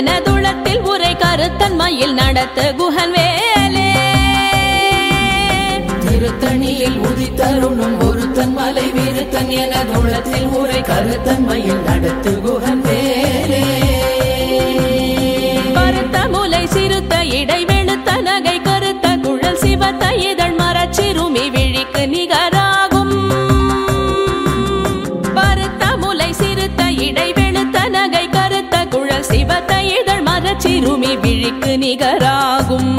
எனதுளத்தில் உரை கருத்தன்மையில் நடத்து குஹன் வேலே திருத்தணியில் உதித்தருணும் ஒருத்தன் மலை விருத்தன் என துளத்தில் உரை கருத்தன்மையில் நடத்து குகன் வேலே பருத்த முலை சிறுத்த இடை வெளுத்த நகை கருத்த குழல் சிவத்த இதழ் மரச்சிறுமி விழிக்கு நிகராகும் பருத்த முலை சிறுத்த இடை வெளுத்த நகை கருத்த குழல் சிவத்த இதழ் மரச்சிறுமி விழிக்கு நிகராகும்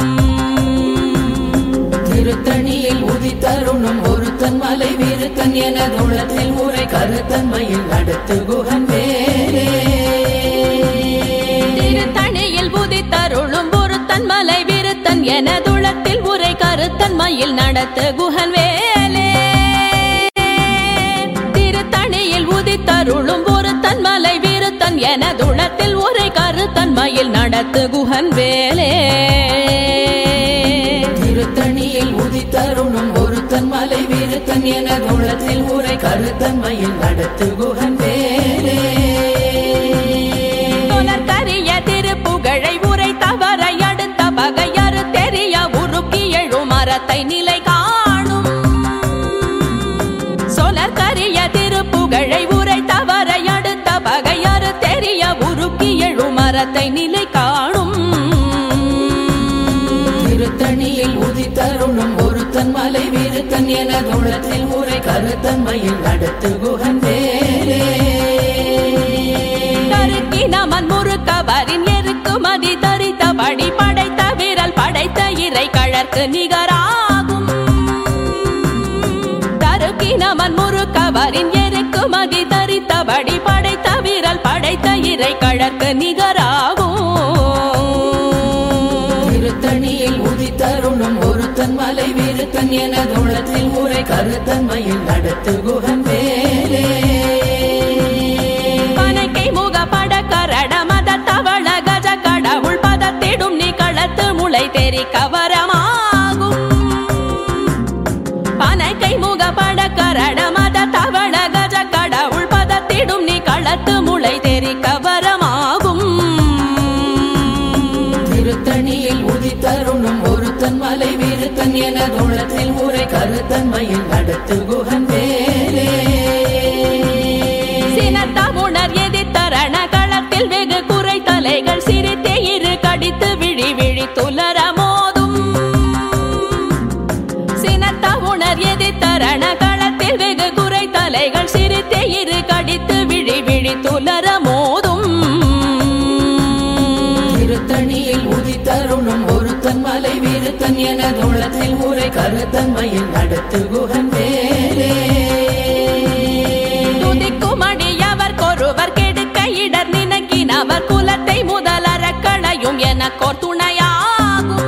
திருத்தணியில் உதித்தருணும் ஒருத்தன் மலை விருத்தன் என துளத்தில் உரை கருத்தன்மையில் நடத்து குகன் வேலே திருத்தணியில் உதித்தருளும் பொருத்தன் மலை விருத்தன் எனதுளத்தில் உரை கருத்தன்மையில் நடத்து குஹன் வேலே திருத்தணியில் உதித்தருளும் பொருத்தன் மலை விருத்தன் எனதுளத்தில் உரை கருத்தன்மையில் நடத்து குஹன் வேலே திருத்தணியில் உதித்தருணும் ஒருத்தன் மலை விருத்தன் என துளத்தில் உரை கருத்தன்மையில் நடத்து குகன் வேலே கரிய திருப்புகழை உரை தவற அடுத்த பகையறு தெரிய உருக்கி எழும் மரத்தை நிலை காணும் சொலற்கரிய திருப்புகழை உரை தவற அடுத்த பகையறு தெரிய உருக்கி எழும் மரத்தை நிலை காணும் திருத்தணியில் உதித்தருணும் ஒருத்தன் மலை விருத்தன் என துளத்தில் உரை கருத்தன்மையில் நடத்து குகன் வேலே கருக்கி நமன் முறுக்கவரின் எருக்கு மதி தரித்த படி படைத்த விரல் படைத்த இறை கழற்கு நிகராகும் தருக்கி நமன் முறுக்கவரின் எருக்கு மதி தரித்த படி படைத்த விரல் படைத்த இறை கழற்கு நிகராகும் திருத்தணியில் உதித்தருணும் ஒருத்தன் மலை விருத்தன் என துளத்தில் உரை கருத்தன்மையில் நடத்து குகன் வேலே பனைக்கை முக பட கரட மத தவள கஜ கடவுள் பதத்திடும் நீ களத்து முளை தெரி கவரமாகும் பனைக்கை முக பட கரட மத தவள கஜ கடவுள் பதத்திடும் நீ களத்து முளை தெரி கவரமாகும் திருத்தணியில் உதித்தருணும் ஒருத்தன் மலை விருத்தன் என துளத்தில் உரை கருத்தன்மையில் நடத்து குகன் வேலே சினத்தமுணர் எதிர்த்தரண களத்தில் வெகு குறை தலைகள் சிரித்தே இரு கடித்து விழி விழி துலர மோதும் சினத்த உணர் எதிர்த்தரண களத்தில் வெகு குறை தலைகள் சிரித்தே இரு கடித்து விழி விழி துலர மோதும் திருத்தணியில் உதித்தருணும் ஒருத்தன் மலை விருத்தன் என துளத்தில் உரை கருத்தன்மையில் நடத்து குகன் வேலே துதிக்கும் அடியவர் கொருவர் கெடுக்க இடர் நினைக்கினவர் குலத்தை முதலற களையும் எனக்கோர் துணையாகும்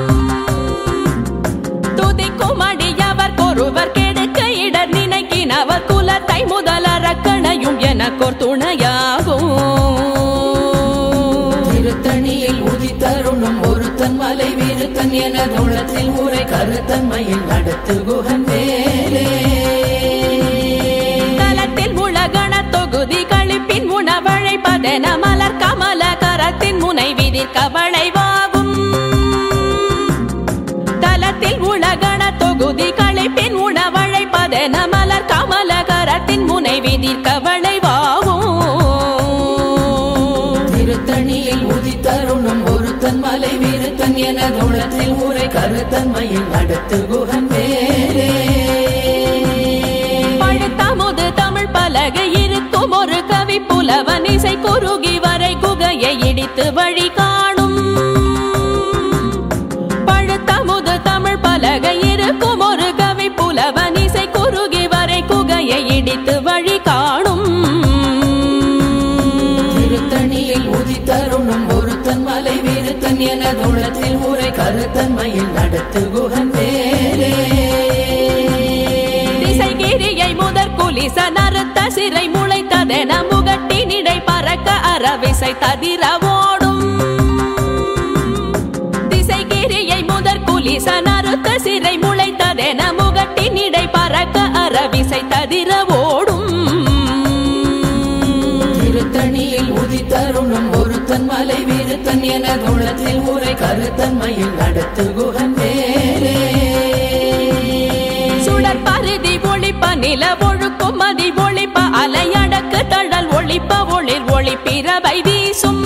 துதிக்கும் அடியவர் கொருவர் கெடுக்க இடர் நினைக்கினவர் குலத்தை முதலற களையும் எனக்கோர் துணையாகும் திருத்தணியில் உதித்தருணும் ஒருத்தன் மலை விருத்தன் என துளத்தில் உரை கருத்தன்மையில் நடத்து குகன் வேலே தலத்தில் உலகண தொகுதி கழிப்பின் உணவழைப்பதென மலர் கமல கரத்தின் முனை விதிர் கவளைவாகும் தலத்தில் உலகண தொகுதி கழிப்பின் உணவழைப்பதென மலர் கமல கரத்தின் முனை விதிர் கவளைவாகும் திருத்தணியில் உதித்தருணும் ஒருத்தன் மலை விருத்தன் என துளத்தில் உரை கருத்தன்மையில் நடத்து குகன் வேலே பழுத்தமுது தமிழ் பலகை இருக்கும் ஒரு கவி புலவன் இசை குறுகி வரை குகையை இடித்து வழி காணும் பழுத்தமுது தமிழ் பலகை இருக்கும் ஒரு கவி புலவன் இசை குறுகி வரை குகையை இடித்து வழி காணும் திருத்தணியில் உதித்தருணும் ஒருத்தன் மலை விருத்தன் என துளத்தில் உரை கருத்தன்மையில் நடத்து குகன் வேலே திசைகிரியை முதற் குலிச நறுத்த சிறை முளைத்ததென முகட்டினிடை பறக்க அறவிசை ததிர ஓடும் திசைகிரியை முதற் குலிச நறுத்த சிறை முளைத்ததென முகட்டினிடை பறக்க அறவிசை ததிர ஓடும் திருத்தணியில் உதித்தருணும் ஒருத்தன் மலை விருத்தன் விருத்தன் என துளத்தில் உரை கருத்தன்மையில் நடத்து குகன் வேலே சுடர் பருதி ஒளிப்ப நில ஒழுக்கும் மதி ஒளிப்ப அலையடக்கு தழல் ஒளிப்ப ஒளிர் ஒளி பிறவை வீசும்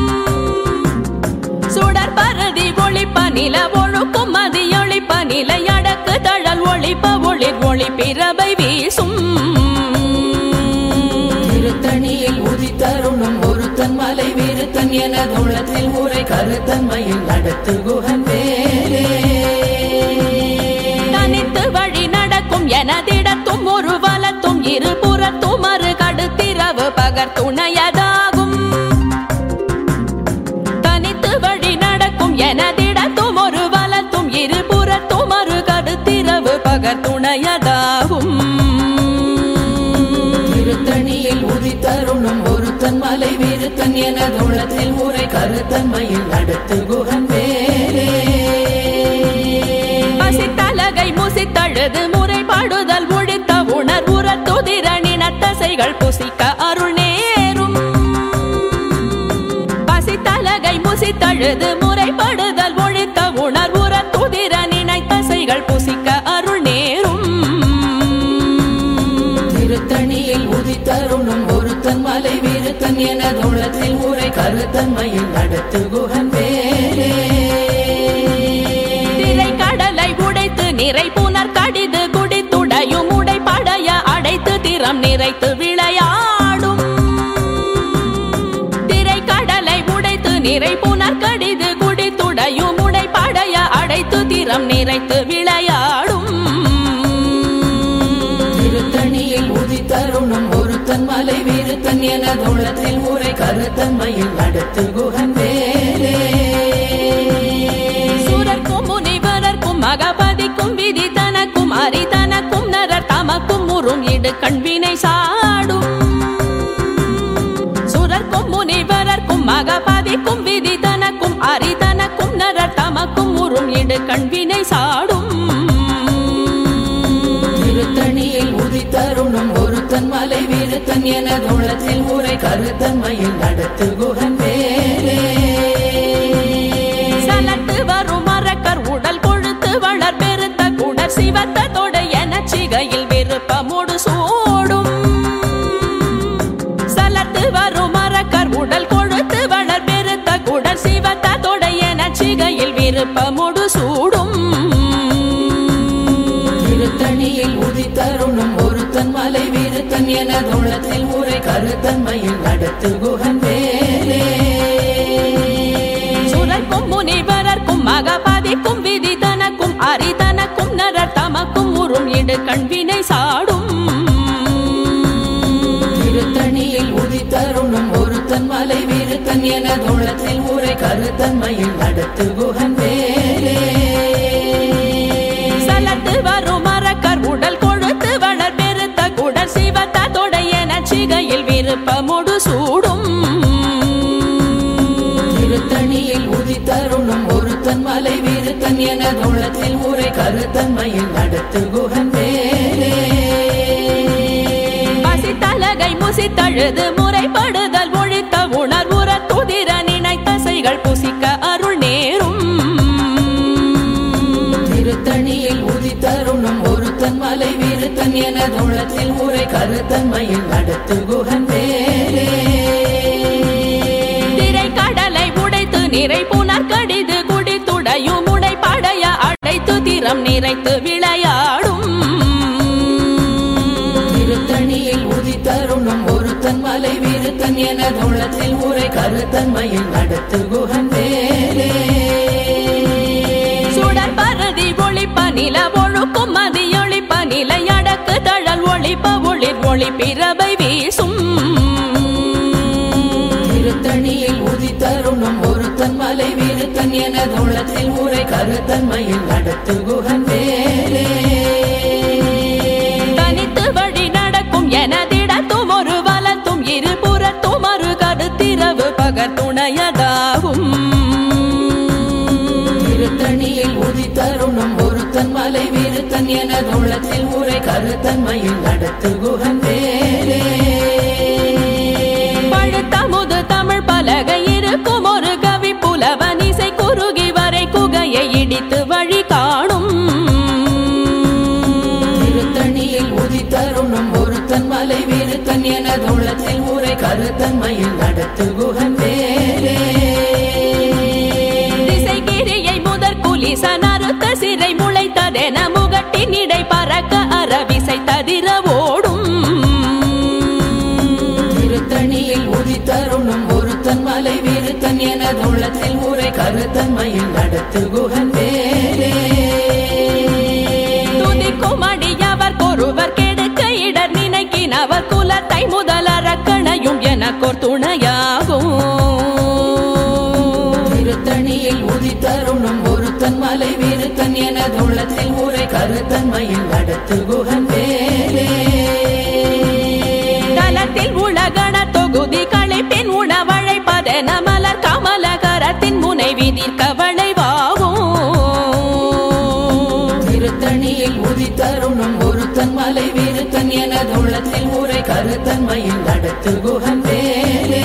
சுடர் பருதி ஒளிப்ப நில ஒழுக்கும் மதி ஒளிப்ப நிலையடக்கு தழல் ஒளிப்ப ஒளிர் ஒளி பிறவை வீசும் திருத்தணியில் உதித்தருணும் ஒருத்தன் மலை விருத்தன் என துளத்தில் உரை கருத்தன்மையில் நடத்து குகன் வேலே தனித்து வழி நடக்கும் எனதிடத்தும் ஒரு வலத்தும் இரு புறத்தும் மறு கடுத்திரவு பகர் துணையதாகும் தனித்து வழி நடக்கும் எனதிடத்தும் ஒரு வலத்தும் இரு புறத்தும் மறு கடுத்திரவு பகர் துணையதாகும் திருத்தணியில் உதித்தருணும் ஒருத்தன் மலை விருத்தன் என துளத்தில் உரை கருத்தன்மையில் நடத்து குகன் வேலே பசித்தலகை முசித்தழுது முறைப்பாடுதல் ஒழித்த உணர் உரத்துதிரணினத்தசைகள் புசிக்க அருள் நேரும் பசித்தலகை முசித்தழுது முறைப்படுதல் ஒழித்த உணர் உரத்துதிர நினைத்தசைகள் புசிக்க அருள் நேரும் திருத்தணியில் உதித்தருணும் ஒருத்தன் மலை விருத்தன் என துளத்தில் உரை கருத்தன்மையில் நடத்து குகன் வேலே திரை கடலை உடைத்து நிறை புனர் கடிது குடித்துடையும் உடைப்படைய அடைத்து திறம் நிறைத்து விளையாடும் திரை கடலை உடைத்து நிறை புனர் கடிது குடித்துடையும் உடைப்படைய அடைத்து திறம் நிறைத்து விளையாடும் திருத்தணியில் உதித்தருணும் ஒருத்தன் மலை விருத்தன் என துளத்தில் உரை கருத்தன்மையில் நடத்து குகன் வேலே சுரர்க்கும் முனிவரர்க்கும் மகபதிக்கும் விதி தனக்கும் அரி தனக்கும் நரர் தமக்கும் உறும் இடு கண்வினை சாடும் சுரர்க்கும் முனிவரர்க்கும் மகபதிக்கும் விதி தனக்கும் அரி தனக்கும் நரர் தமக்கும் உறும் இடு கண்வினை சாடும் திருத்தணியில் உதித்தருணும் ஒருத்தன் மலை விருத்தன் என துளத்தில் உரை கருத்தன்மையில் நடத்து குகன் வேலே சலத்து வரும் மரக்கர் உடல் கொழுத்து வளர் பெருத்த குடர் சிவத்த தொட என சிகையில் விருப்பமுடு சூடும் சலத்து வரும் மரக்கர் உடல் கொழுத்து வளர் பெருத்த குடர் சிவத்த தொட என சிகையில் விருப்பமுடு சூடும் திருத்தணியில் உதித்தருணும் ஒருத்தன் மலை விருத்தன் என துளத்தில் உரை கருத்தன்மையில் நடத்து குகன் வேலே சுரர்க்கும் முனிவரர்க்கும் மகபதிக்கும் விதி தனக்கும் அரி தனக்கும் நரர் தமக்கும் உறும் இடு கண்வினை சாடும் திருத்தணியில் உதித்தருணும் ஒருத்தன் மலை விருத்தன் என துளத்தில் உரை கருத்தன்மையில் நடத்து குகன் வேலே சலத்து வரும் மரக்கர் உடல் கொழுத்து வளர் பெருத்த குடர் சிவத்த தொடையன சிகையில் விருப்பமுடு சூடும் திருத்தணியில் உதித்தருணும் ஒருத்தன் மலை விருத்தன் என துளத்தில் உரை கருத்தன்மையில் நடத்து குகன் வேலே பசித்தலகை முசித்தழுது முறைப்படுதல் ஒழித்த உணர் உர துதிர நினைத்தசைகள் புசிக்க அருள் நேரும் திருத்தணியில் உதித்தருணும் ஒருத்தன் மலை விருத்தன் என துளத்தில் உரை கருத்தன்மையில் நடத்து குகன் வேலே திரை கடலை உடைத்து நிறை புனர் கடிது குடித்துடையும் உடைப்படைய அடைத்து திறம் நிறைத்து விளையாடும் திருத்தணியில் உதித்தருணும் ஒருத்தன் மலை விருத்தன் என துளத்தில் உரை கருத்தன்மையில் நடத்து குகன் வேலே சுடர் பரதி ஒளிப்ப நில ஒழுக்கும் மதி ஒளிப்ப நிலையடக்கு தழல் ஒளிப்ப ஒளிர் ஒளி பிறவை வீசும் திருத்தணியில் உதித்தருணும் ஒருத்தன் மலை விருத்தன் என துளத்தில் உரை கருத்தன்மையில் நடத்து குகன் வேலே தனித்து வழி நடக்கும் எனதிடத்தும் ஒரு வலத்தும் இரு புறத்தும் மறு கடுத்திரவு பகர் துணையதாகும் திருத்தணியில் உதித்தருணும் ஒருத்தன் மலை விருத்தன் என துளத்தில் உரை கருத்தன்மையில் நடத்து குகன் வேலே பழுத்தமுது தமிழ் பலகை இருக்கும் ஒரு கவிப்பு விருத்தன் எனதுள்ளத்தில் ஊரை கருத்தன்மையில் நடத்து குகன் வேலே திசைகிரியை முதற் குலிசன் அறுத்த சிறை முளைத்ததென முகட்டின் இடை பறக்க அறவிசை ததிர ஓடும் திருத்தணியில் உதித்தருணும் ஒருத்தன் மலை விருத்தன் எனதுள்ளத்தில் ஊரை கருத்தன்மையில் நடத்து குகன் வேலே துதிக்கும் அடியவர் கொருவர் கெடுக்க இடர் நினைக்கினவர் குலத்தை முதல் அரக்கணையும் எனக்கோர் துணையாகும் திருத்தணியில் உதித்தருணும் ஒருத்தன் மலை விருத்தன் எனதுள்ளத்தில் ஊரை கருத்தன்மையில் நடத்து குகன் வேலே தலத்தில் உலகண தொகுதி களைப்பின் உணவழைப்பதென மலர் கமலகரத்தின் முனை விதிர்க்க வளைவாகும் திருத்தணியில் உதித்தருணும் ஒருத்தன் மலை விருத்தன் எனதுள்ளத்தில் ஊரை கருத்தன்மையில் நடத்து குகன் வேலே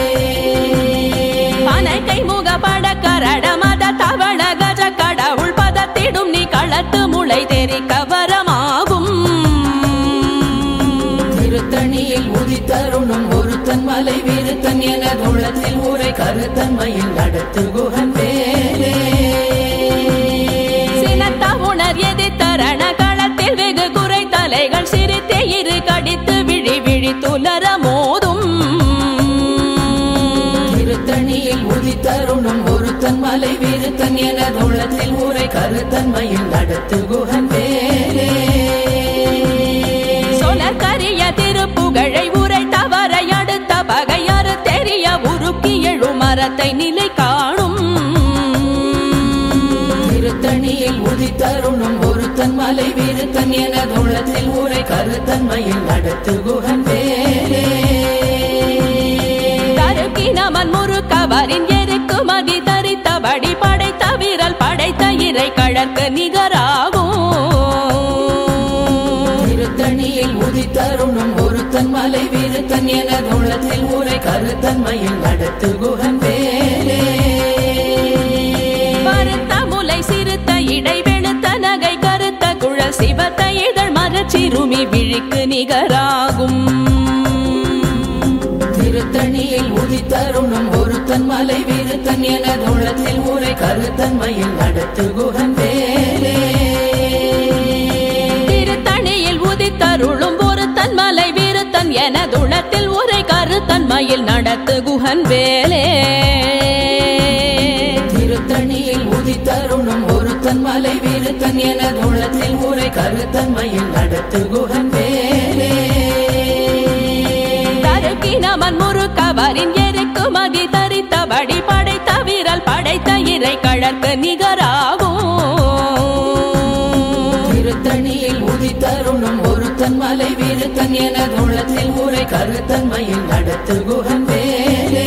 பனைக்கை முகப்பட கரட மத தவள கஜ கடவுள் பதத்திடும் நீ களத்து முளை தெரிக்க வரமாகும் திருத்தணியில் உதித்தருணும் ஒருத்தன் மலை விருத்தன் எனதுள்ளத்தில் ஊரை கருத்தன்மையில் நடத்து குகன் வேலே சினத்த உணர் எதிர்த்தரண களத்தில் வெகு குறை தலைகள் சிரித்தே இரு கடித்து விழி விழி துலர மோதும் திருத்தணியில் உதித்தருணும் ஒருத்தன் மலை விருத்தன் எனதுள்ளத்தில் ஊரை கருத்தன்மையில் நடத்து குகன் வேலே சொலர் கரிய திருப்புகழை உரை தவறை அடுத்த பகையாறு தெரிய உருக்கி எழு மரத்தை நிலை காணும் திருத்தணியில் உதித்தருணும் ஒருத்தன் மலை விருத்தன் எனதுள்ளத்தில் ஊரை கருத்தன்மையில் நடத்து குகன் வேலே தருக்கி நமன் முறுக்கவரின் எருக்கு மதி தரித்தபடி படைத்த வீரல் படைத்த இறை கழற்கு நிகராகும் திருத்தணியில் உதித்தருணும் ஒருத்தன் மலை விருத்தன் எனதுள்ளத்தில் ஊரை கருத்தன்மையில் நடத்து குகன் வேலே பருத்த முலை சிறுத்த இடை வெளுத்த நகை கருத்த குழல் சிவத்த இதழ் மரச்சிறுமி விழிக்கு நிகராகும் திருத்தணியில் உதித்தருணும் ஒருத்தன் மலை விருத்தன் எனதுள்ளத்தில் ஊரை கருத்தன்மையில் நடத்து குகன் வேலே திருத்தணியில் உதித்தருளும் ஒருத்தன் மலை விருத்தன் எனதுளத்தில் உரை கருத்தன்மையில் நடத்து குஹன் வேலே திருத்தணியில் உதித்தருணும் ஒருத்தன் மலை விருத்தன் எனதுள்ளத்தில் ஊரை கருத்தன்மையில் நடத்து குகன் வேலே தருக்கி நமன் முறுக்கவரின் எருக்கு மதி தரித்தபடி படைத்த வீரல் படைத்த இறை கழற்கு நிகராகும் திருத்தணியில் உதித்தருணும் ஒருத்தன் மலை விருத்தன் எனதுள்ளத்தில் ஊரை கருத்தன்மையில் நடத்து குகன் வேலே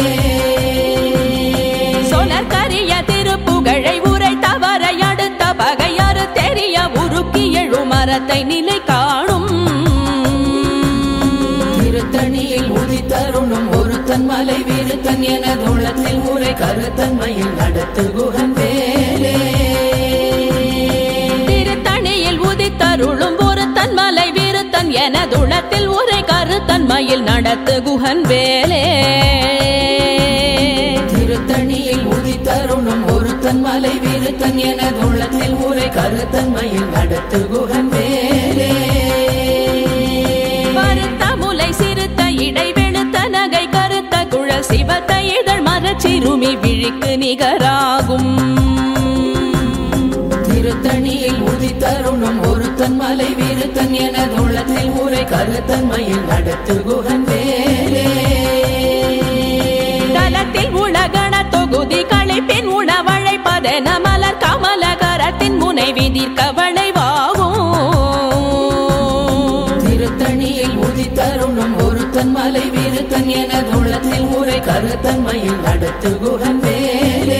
சொலர் கரிய திருப்புகழை உரை தவறை அடுத்த பகையாறு தெரிய உருக்கி எழு மரத்தை நிலை காணும் திருத்தணியில் உதித்தருணும் ஒருத்தன் மலை விருத்தன் எனதுள்ளத்தில் ஊரை கருத்தன்மையில் நடத்து குகன் வேலே திருத்தணியில் உதித்தருளும் ஒருத்தன் மலை விருத்தன் எனதுளத்தில் உரை கருத்தன்மையில் நடத்து குஹன் வேலே திருத்தணியில் உதித்தருணும் ஒருத்தன் மலை விருத்தன் எனதுள்ளத்தில் ஊரை கருத்தன்மையில் நடத்து குகன் வேலே பருத்த முலை சிறுத்த இடை வெளுத்த நகை கருத்த குழல் சிவத்த இதழ் மரச்சிறுமி விழிக்கு நிகராகும் திருத்தணியில் உதித்தருணும் ஒருத்தன் மலை விருத்தன் எனதுள்ளத்தில் ஊரை கருத்தன்மையில் நடத்து குகன் வேலே தலத்தில் உலகண தொகுதி களைப்பின் உணவழைப்பதென மலர் கமலகரத்தின் முனை விதிர்க்க வளைவாகும் திருத்தணியில் உதித்தருணும் ஒருத்தன் மலை விருத்தன் எனதுள்ளத்தில் ஊரை கருத்தன்மையில் நடத்து குகன் வேலே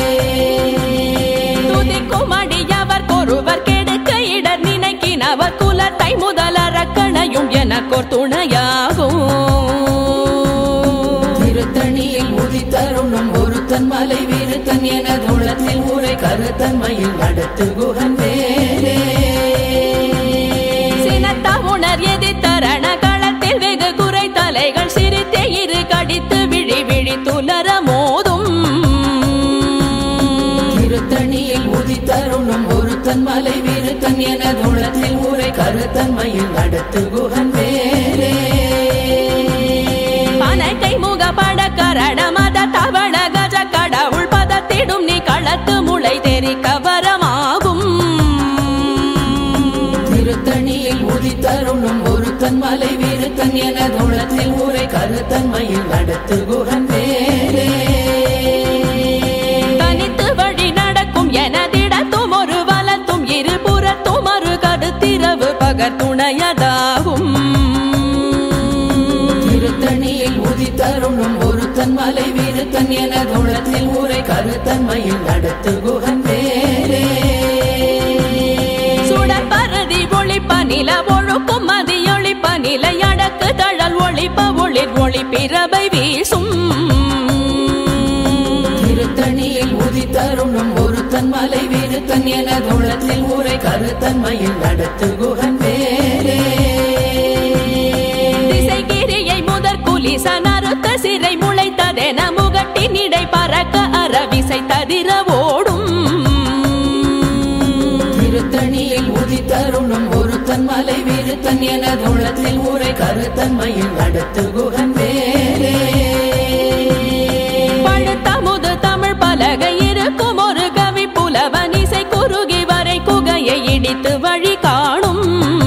துதிக்கும் அடியவர் கொருவர் கெடுக்க இடர் நினைக்கினவர் குலத்தை முதல் அரக்கணையும் எனக்கோர் துணையாகும் திருத்தணியில் உதித்தருணும் ஒருத்தன் மலை விருத்தன் எனதுள்ளத்தில் ஊரை கருத்தன்மையில் நடத்து குகன் வேலே சினத்த உணர் எதிர்த்தரண களத்தில் வெகு குறை ஒருத்தன் மலை விருத்தன் எனதுள்ளத்தில் ஊரை கருத்தன்மையில் நடத்து குகன் வேலே பனக்கை முக பட கரட மத தவள கஜ கடவுள் பதத்திடும் நீ களத்து முளை தெரிக்க வரமாகும் திருத்தணியில் உதித்தருளும் ஒருத்தன் மலை விருத்தன் எனதுள்ளத்தில் ஊரை கருத்தன்மையில் நடத்து குகன் வேலே தனித்து வழி நடக்கும் எனதிடத்தும் ஒரு வலத்தும் இருபுறத்தும் ஒரு கருத்திரவு பகர் துணையதாகும் திருத்தணியில் உதித்தருளும் ஒருத்தன் மலை விருத்தன் எனதுள்ளத்தில் ஊரை கருத்தன்மையில் நடத்து குகன் வேலே சுடர் பரதி ஒளிப்ப நில ஒழுக்கும் மதியொளிப்ப நிலை அடக்கு தழல் ஒளிப்ப ஒளிர் ஒளி பிறவை வீசும் திருத்தணியில் உதித்தருளும் ஒருத்தன் மலை விருத்தன் எனதுள்ளத்தில் ஊரை கருத்தன்மையில் நடத்து குகன் வேலே திசை கிரியை முதற் குலிச நறுத்த சிறை முளைத்ததென முகட்டின் இடை பறக்க அறவிசை ததிர ஓடும் திருத்தணியில் உதித்தருளும் ஒருத்தன் மலை விருத்தன் எனதுள்ளத்தில் ஊரை கருத்தன்மையில் நடத்து குகன் வேலே பழுத்தமுது தமிழ் பலகை இருக்கும் ஒரு கவி புலவன் இசை குறுகி வரை குகையை இடித்து வழி காணும்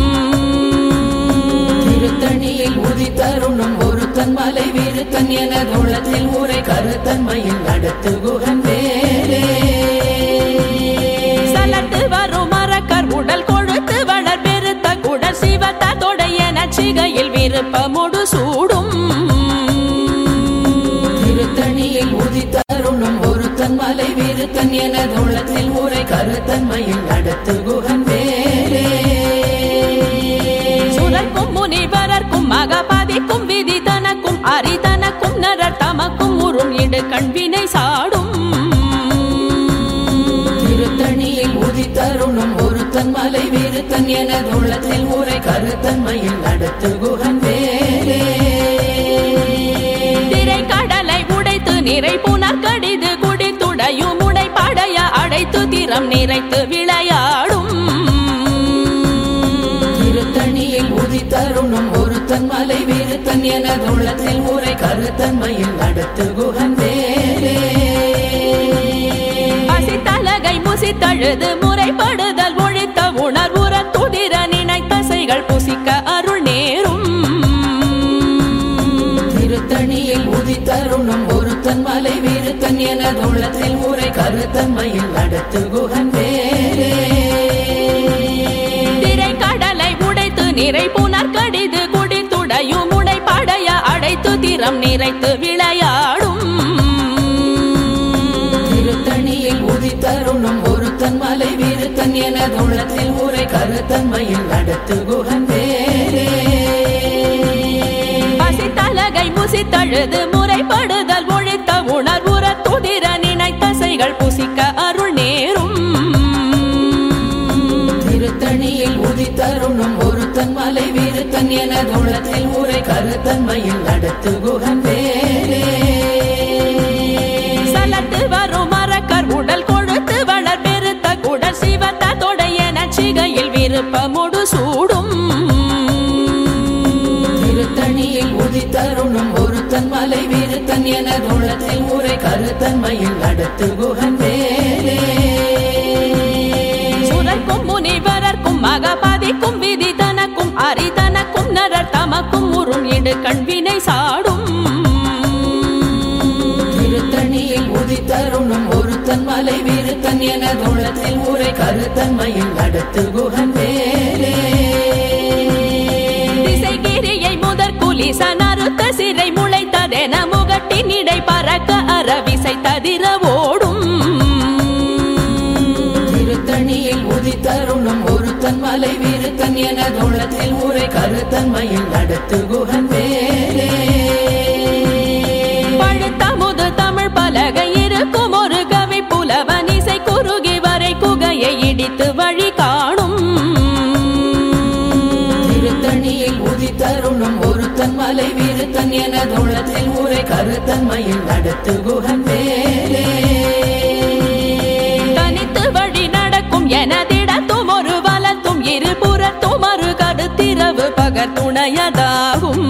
திருத்தணியில் உதித்தருளும் ஒருத்தன் மலை விருத்தன் எனதுள்ளத்தில் ஊரை கருத்தன்மையில் நடத்து குகன் வேலே சலத்து வரும் மரக்கர் உடல் கொழுத்து வளர் பெருத்த குடர் சிவத்த தொடைய நச்சிகையில் விருப்பமுடு சூடும் திருத்தணியில் உதித்தருளும் ஒருத்தன் மலை விருத்தன் எனதுள்ளத்தில் ஊரை கருத்தன்மையில் நடத்து குகன் வேலே சுரர்க்கும் முனிவரர்க்கும் மகபதிக்கும் விதி தனக்கும் அரிதனக்கும் நரர் தமக்கும் உறும் இடு கண்வினை சாடும் திருத்தணியில் உதித்தருளும் ஒருத்தன் மலை விருத்தன் எனதுள்ளத்தில் ஊரை கருத்தன்மையில் நடத்து குகன் வேலே திரை கடலை உடைத்து நிறை புனர் கடிது குடித்துடையும் உடை படைய அடைத்து திறம் நிறைத்து விளையாடும் திருத்தணியில் உதித்தருளும் ஒருத்தன் மலை விருத்தன் எனதுள்ளத்தில் ஊரை கருத்தன்மையில் நடத்து குகன் வேலே பசித்தலகை முசித்தழுது முறைப்படுதல் ஒழித்த உணர்வுற துதிர நினைத்தசைகள் புசிக்க அருள் நேரும் திருத்தணியில் உதித்தருளும் ஒருத்தன் மலை விருத்தன் எனதுள்ளத்தில் ஊரை கருத்தன்மையில் நடத்து குகன் வேலே திரை கடலை உடைத்து நிறை புனர் கடிது குடித்துடையும் உடை படைய அடைத்து திறம் நிறைத்து விளையாடும் திருத்தணியில் உதித்தருளும் ஒருத்தன் மலை விருத்தன் எனதுள்ளத்தில் ஊரை கருத்தன்மையில் நடத்து குகன் வேலே பசித்தலகை முசித்தழுது முறைப்படுதல் ஒழித்த உணர்வுற துதிர நினைத்தசைகள் புசிக்க அருள் நேரும் திருத்தணியில் உதித்தருளும் ஒருத்தன் மலை விருத்தன் எனதுள்ளத்தில் ஊரை கருத்தன்மையில் நடத்து குகன் வேலே சலத்து வரும் மரக்கர் உடல் கொழுத்து வளர் பெருத்த குடர் சிவத்த தொடைய நச்சிகையில் விருப்பமுடு சூடும் திருத்தணியில் உதித்தருளும் ஒருத்தன் மலை விருத்தன் எனதுள்ளத்தில் ஊரை கருத்தன்மையில் நடத்து குகன் வேலே சுரர்க்கும் முனிவரர்க்கும் மகபதிக்கும் விதி தனக்கும் அரிதனக்கும் நரர் தமக்கும் உறும் இடு கண்வினை சாடும் திருத்தணியில் உதித்தருளும் ஒருத்தன் மலை விருத்தன் எனதுள்ளத்தில் ஊரை கருத்தன்மையில் நடத்து குகன் வேலே திசை கிரியை முதற் குலிச நறுத்த சிறை முளைத்ததென முகட்டின் இடை பறக்க அறவிசை ததிர ஓடும் திருத்தணியில் உதித்தருளும் ஒருத்தன் மலை விருத்தன் எனதுள்ளத்தில் ஊரை கருத்தன்மையில் நடத்து குகன் வேலே பழுத்தமுது தமிழ் பலகை இருக்கும் ஒரு கவி புலவன் இசை குறுகி வரை குகையை இடித்து வழி காணும் திருத்தணியில் உதித்தருளும் ஒருத்தன் மலை விருத்தன் எனதுள்ளத்தில் ஊரை கருத்தன்மையில் நடத்து குகன் வேலே தனித்து வழி நடக்கும் எனதிட குழல் துணையதாகும்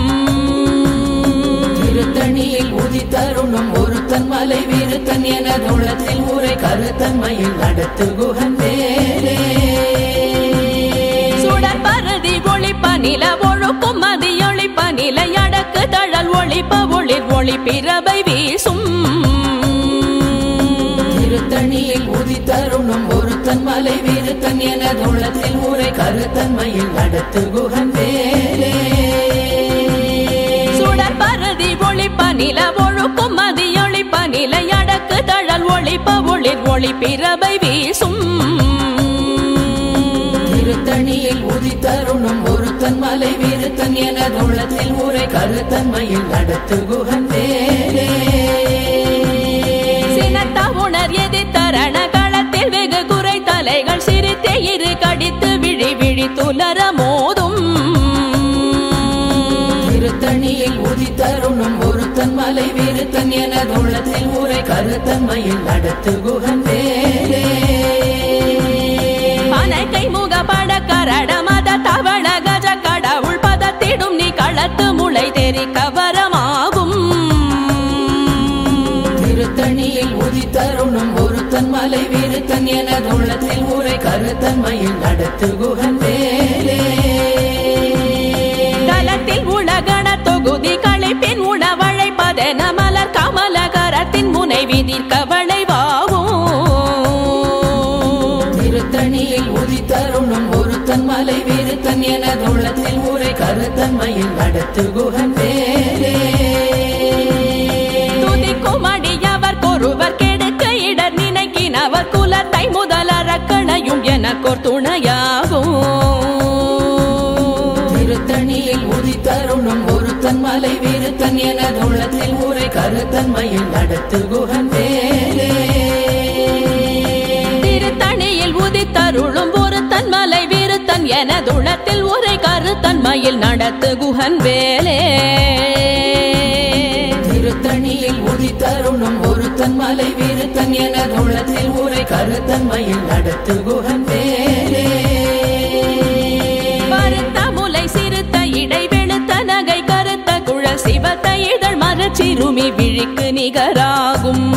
திருத்தணியில் உதித்தருணும் ஒருத்தன் மலை விருத்தன் என துளத்தில் உரை கருத்தன்மையில் நடத்து குகன் வேலே சுடர் பரதி ஒளிப்ப நில ஒழுக்கும் மதி ஒளிப்ப நிலை அடக்கு தழல் ஒளிப்ப ஒளிர் ஒளி பிறவை வீசும் திருத்தணியில் உதித்தருணும் ஒருத்தன் மலை விருத்தன் என துளத்தில் உரை கருத்தன்மையில் நடத்து குகன் வேலே சுடர் பரதி ஒளிப்ப நில ஒழுக்கும் மதி ஒளிப்ப நிலை அடக்கு தழல் ஒளிப்ப ஒளிர் ஒளி பிறவை வீசும் திருத்தணியில் உதித்தருணும் ஒருத்தன் மலை விருத்தன் என துளத்தில் உரை கருத்தன்மையில் நடத்து குகன் வேலே சினத்த உணர் எதிர்த்தரண களத்தில் வெகு குறை தலைகள் சிரித்தே இரு கடித்து விழி விழி துலர மோதும் திருத்தணியில் உதித்தருணும் ஒருத்தன் மலை விருத்தன் என துளத்தில் உரை கருத்தன்மையில் நடத்து குகன் வேலே அனைக்கை முகப்பட கரட மத தவள கஜ கடவுள் பதத்திடும் நீ களத்து முளை தெரி கவரமாகும் திருத்தணியில் உதித்தருணும் ஒருத்தன் மலை விருத்தன் என துளத்தில் உரை கருத்தன்மையில் நடத்து குகன் வேலே தலத்தில் உலகண தொகுதி களைப்பின் உணவழைப்பதென மலர் கமலகரத்தின் முனை விதிர் கவளைவாகும் திருத்தணியில் உதித்தருணும் ஒருத்தன் மலை விருத்தன் என துளத்தில் உரை கருத்தன்மையில் நடத்து குகன் வேலே துதிக்கும் அடியவர் கொருவர் கெடுக்க இடர் நினைக்கினவர் குலத்தை முதலறக்கணையும் எனக்கோர் துணையாகும் திருத்தணியில் உதித்தருணும் ஒருத்தன் மலை விருத்தன் என துளத்தில் உரை கருத்தன்மையில் நடத்து குகன் வேலே திருத்தணியில் உதித்தருளும் ஒருத்தன் மலை விருத்தன் என துளத்தில் உரை கருத்தன்மையில் நடத்து குஹன் வேலே திருத்தணியில் உதித்தருணும் ஒருத்தன் மலை விருத்தன் என துளத்தில் உரை கருத்தன்மையில் நடத்து குகன் வேலே பருத்த முலை சிறுத்த இடை வெளுத்த நகை கருத்த குழல் சிவத்த இதழ் மரச்சிறுமி விழிக்கு நிகராகும்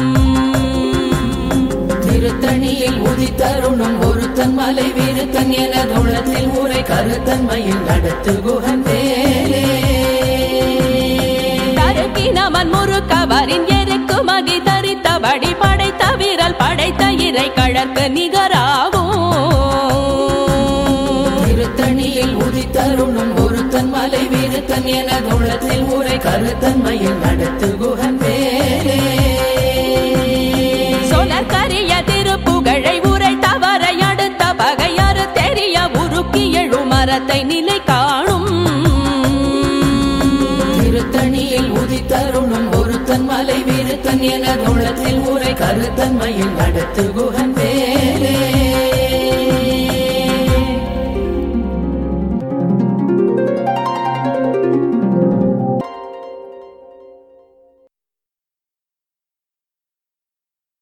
திருத்தணியில் உதித்தருணும் ஒருத்தன் மலை விருத்தன் என துளத்தில் உரை கருத்தன்மையில் நடத்து குகன் வேலே தருக்கினவன் முறுக்கவரின் எருக்கு மகி தரித்தபடி படைத்த விரல் படைத்த இறை கழற்கு நிகராகும் திருத்தணியில் உதித்தருணும் ஒருத்தன் மலை விருத்தன் என துளத்தில் உரை கருத்தன்மையில் நடத்து குகன் வேலே சொலர் கரிய திருப்புகழை உரை தவறை அடுத்த பகையறு தெரிய உருக்கி எழு மரத்தை நிலை காணும் திருத்தணியில் உதித்தருணும் ஒருத்தன் மலை விருத்தன் என துளத்தில் உரை கருத்தன்மையில் நடத்து குகன்